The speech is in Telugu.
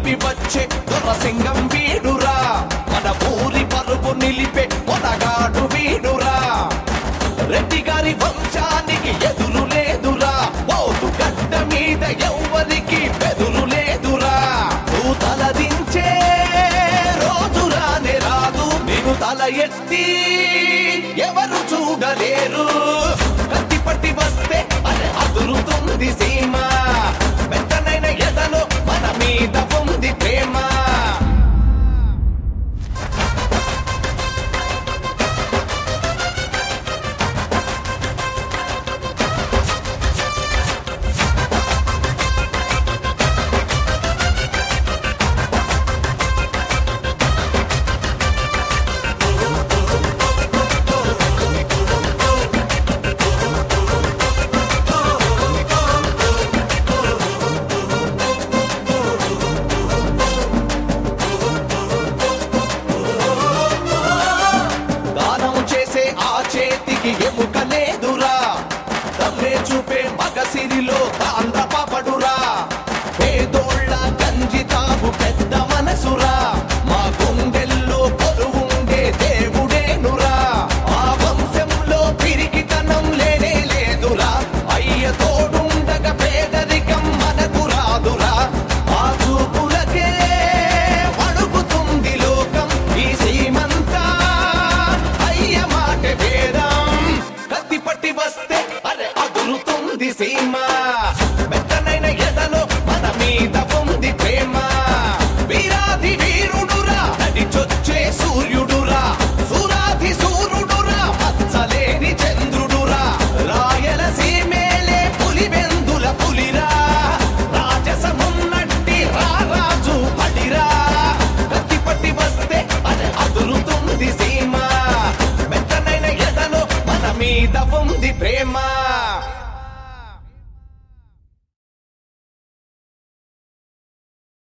తప్పి వచ్చే దొరసింగం వీడురా మన ఊరి పరుపు నిలిపే మొనగాడు వీడురా రెడ్డి గారి వంశానికి ఎదురు లేదురా పోతు గడ్డ మీద ఎవ్వరికి బెదురు లేదురా నువ్వు తలదించే రోజు రానే రాదు నీకు తల ఎత్తి ఎవరు చూడలేరు కత్తి పట్టి వస్తే అది అదురుతుంది సీమ మెత్తనైన ఎదలో మన మీద ఉంది ప్రేమ దానం చేసే ఆ చేతికి ఎముక లేదురా తమ్మే చూపే మగసిరిలో తాండ్ర పాపడురా పేదోళ్ళ గంజి తాగు పెద్ద మనసురా మా గుండెల్లో పొరువుండే దేవుడేనురా ఆ వంశంలో పిరికితనం లేనే లేదురా అయ్య తోడుండగా పేదరికం మనకు రాదురా ఆ చూపులకే అడుగుతుంది లోకం ఈ సీమంతా అయ్య మాట వేదం కత్తి పట్టి వస్తే అరే అదురుతుంది సీమ మెత్తనైన ఎదలో మన మీద ఉంది ప్రేమ వీరాది వీరుడురా నడిచొచ్చే సూర్యుడు